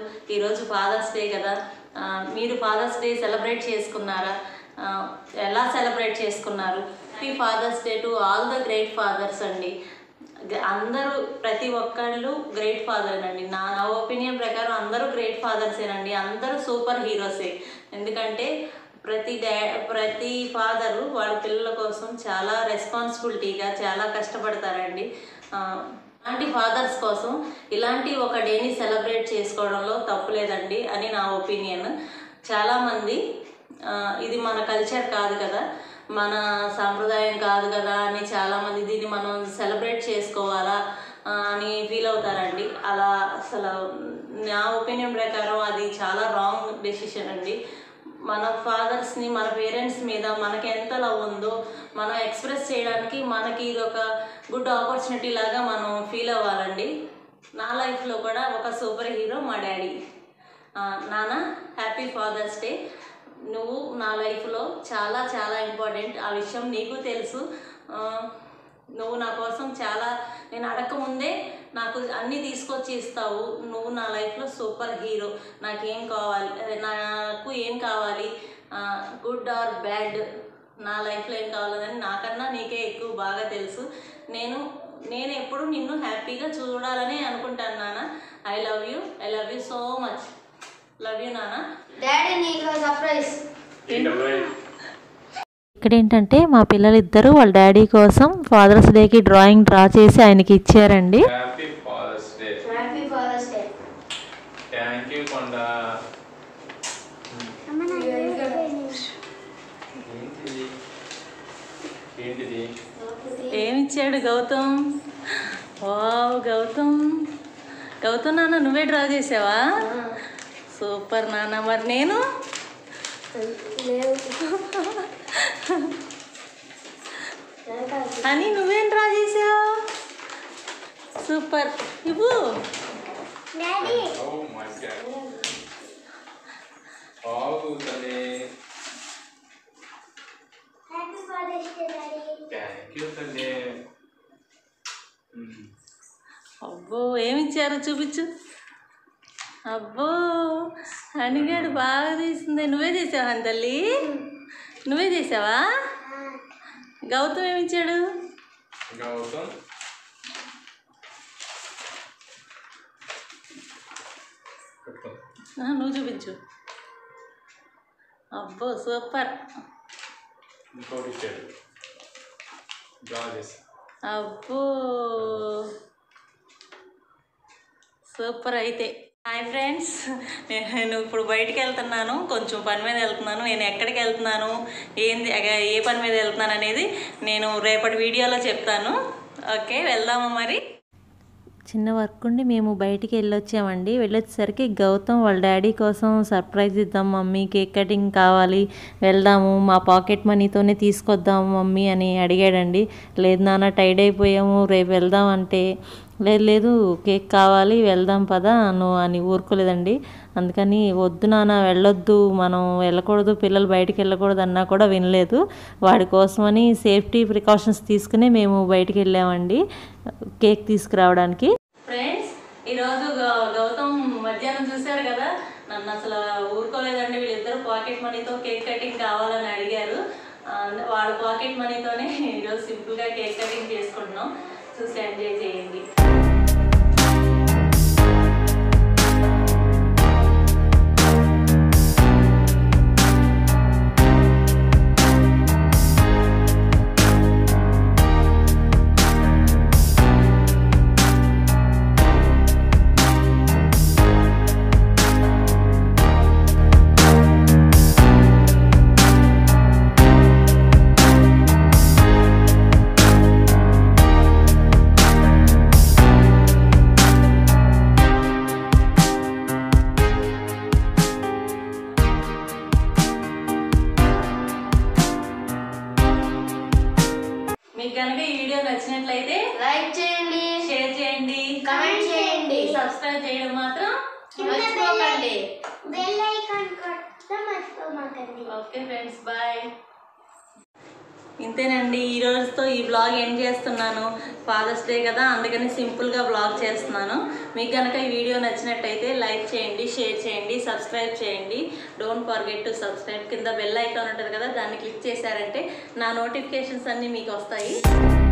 ఈరోజు fathers day కదా ఆ, మీరు ఫాదర్స్ డే సెలబ్రేట్ చేసుకున్నారా ఆ, ఎలా సెలబ్రేట్ చేసుకున్నారు happy fathers day to all the great fathers అండి గ- అందరూ ప్రతి ఒక్కళ్ళు గ్రేట్ ఫాదర్ అండి నా నా ఒపీనియన్ ప్రకారం అందరూ గ్రేట్ ఫాదర్సేనండి అందరూ సూపర్ హీరోసే ఎందుకంటే ప్రతి డా ప్రతి ఫాదరు వాళ్ళ పిల్లల కోసం చాలా రెస్పాన్సిబిలిటీగా చాలా కష్టపడతారండి ఆ, అలాంటి ఫాదర్స్ కోసం ఇలాంటి ఒక డేని సెలబ్రేట్ చేసుకోవడంలో తప్పు లేదండి అని నా ఒపీనియన్ చాలామంది ఆ, ఇది మన కల్చర్ కాదు కదా మన సాంప్రదాయం కాదు కదా అని చాలామంది దీన్ని మనం సెలబ్రేట్ చేసుకోవాలా ఆ, అని ఫీల్ అవుతారండి అలా అసలు నా ఒపీనియన్ ప్రకారం అది చాలా రాంగ్ డెసిషన్ అండి మన ఫాదర్స్ని మన పేరెంట్స్ మీద మనకి ఎంత లవ్ ఉందో మనం ఎక్స్ప్రెస్ చేయడానికి మనకి ఇది ఒక గుడ్ ఆపర్చునిటీ లాగా మనం ఫీల్ అవ్వాలండి నా లైఫ్లో కూడా ఒక సూపర్ హీరో మా డాడీ ఆ, నాన్న హ్యాపీ ఫాదర్స్ డే నువ్వు నా లైఫ్లో చాలా చాలా ఇంపార్టెంట్ ఆ విషయం నీకు తెలుసు ఆ, నువ్వు నా కోసం చాలా నేను అడగకముందే నాకు అన్నీ తీసుకొచ్చి ఇస్తావు నువ్వు నా లైఫ్లో సూపర్ హీరో నాకేం కావాలి అదే నాకు ఏం కావాలి గుడ్ ఆర్ బ్యాడ్ నా లైఫ్లో ఏం కావాలని నాకన్నా నీకే ఎక్కువ బాగా తెలుసు నేను నేను ఎప్పుడు నిన్ను హ్యాపీగా చూడాలని అనుకుంటాను నాన్న I love you I love you so much love you నాన్న డాడీ నీకు సర్ప్రైజ్ ఇక్కడ ఏంటంటే మా పిల్లలిద్దరూ వాళ్ళ డాడీ కోసం ఫాదర్స్ డేకి డ్రాయింగ్ డ్రా చేసి ఆయనకి ఇచ్చారండి happy fathers day happy fathers day thank you కొండ ఏంటిది ఏంటిది ఏమిచ్చాడు గౌతమ్ వావ్ గౌతమ్ గౌతమ్ నాన్న నువ్వే డ్రా చేసావా సూపర్ నాన్న మరి నేను అని నువ్వేం డ్రా చేసావు సూపర్ ఇవ్వు ఓ మై గాడ్ ఆగు తల్లి థ్యాంక్ యూ తల్లి మ్మ్. అబ్బో ఏమిచ్చారు చూపించు అబ్బో హనిగాడు బాగా తీసింది నువ్వే చేసావా తల్లి నువ్వే చేసావా గౌతమ్ ఏమిచ్చాడు గౌతమ్ పెట్టుకో. ఆ, నువ్వు చూపించు అబ్బో సూపర్ ఇంకోటి ఇచ్చాడు డ్రా చేసి అబ్బో సూపర్ అయితే హాయ్ ఫ్రెండ్స్ నేను ఇప్పుడు బయటికి వెళ్తున్నాను కొంచెం పని మీద వెళ్తున్నాను నేను ఎక్కడికి వెళ్తున్నాను ఏంది అగ- ఏ పని మీద వెళ్తున్నాను అనేది నేను రేపటి వీడియోలో చెప్తాను ఓకే వెళ్దామా మరి చిన్న వర్క్ ఉండి మేము బయటికి వెళ్ళొచ్చామండి వెళ్ళొచ్చేసరికి గౌతమ్ వాళ్ళ డాడీ కోసం సర్ప్రైజ్ ఇద్దాం మమ్మీ కేక్ కటింగ్ కావాలి వెళ్దాము మా పాకెట్ మనీతోనే తీసుకొద్దాము మమ్మీ అని అడిగాడండి లేదు నాన్న టైడ్ అయిపోయాము రేపు వెళ్దాం అంటే లేదు లేదు కేక్ కావాలి వెళ్దాం పదా నువ్వు అని ఊరుకోలేదండి అందుకని వద్దు నాన్న వెళ్ళొద్దు మనం వెళ్ళకూడదు పిల్లలు బయటికి వెళ్ళకూడదు అన్నా కూడా వినలేదు వాడి కోసమని సేఫ్టీ ప్రికాషన్స్ తీసుకుని మేము బయటికి వెళ్ళామండి కేక్ తీసుకురావడానికి ఫ్రెండ్స్ ఈరోజు గౌ- గౌతమ్ మధ్యాహ్నం చూశారు కదా నన్ను అసలు ఊరుకోలేదండి వీళ్ళిద్దరు పాకెట్ మనీతో కేక్ కటింగ్ కావాలని అడిగారు ఆ, వాళ్ళ పాకెట్ మనీతోనే ఈరోజు సింపుల్గా కేక్ కటింగ్ చేసుకుంటున్నాం చూసి ఎంజాయ్ చేయండి మీకు కనుక ఈ వీడియో నచ్చినట్లయితే లైక్ చేయండి షేర్ చేయండి Comment చేయండి. సబ్స్క్రైబ్ చేయడం మాత్రం మర్చిపోకండి బెల్ ఐకాన్ కొట్టడం మర్చిపోమాకండి ఓకే ఫ్రెండ్స్ బాయ్ ఇంతేనండి ఈ రోజుతో ఈ బ్లాగ్ ఎండ్ చేస్తున్నాను ఫాదర్స్ డే కదా అందుకని సింపుల్గా బ్లాగ్ చేస్తున్నాను మీకు కనుక ఈ వీడియో నచ్చినట్టయితే లైక్ చేయండి షేర్ చేయండి సబ్స్క్రైబ్ చేయండి డోంట్ ఫర్గెట్ టు సబ్స్క్రైబ్ కింద బెల్ ఐకాన్ ఉంటుంది కదా దాన్ని క్లిక్ చేశారంటే నా నోటిఫికేషన్స్ అన్నీ మీకు వస్తాయి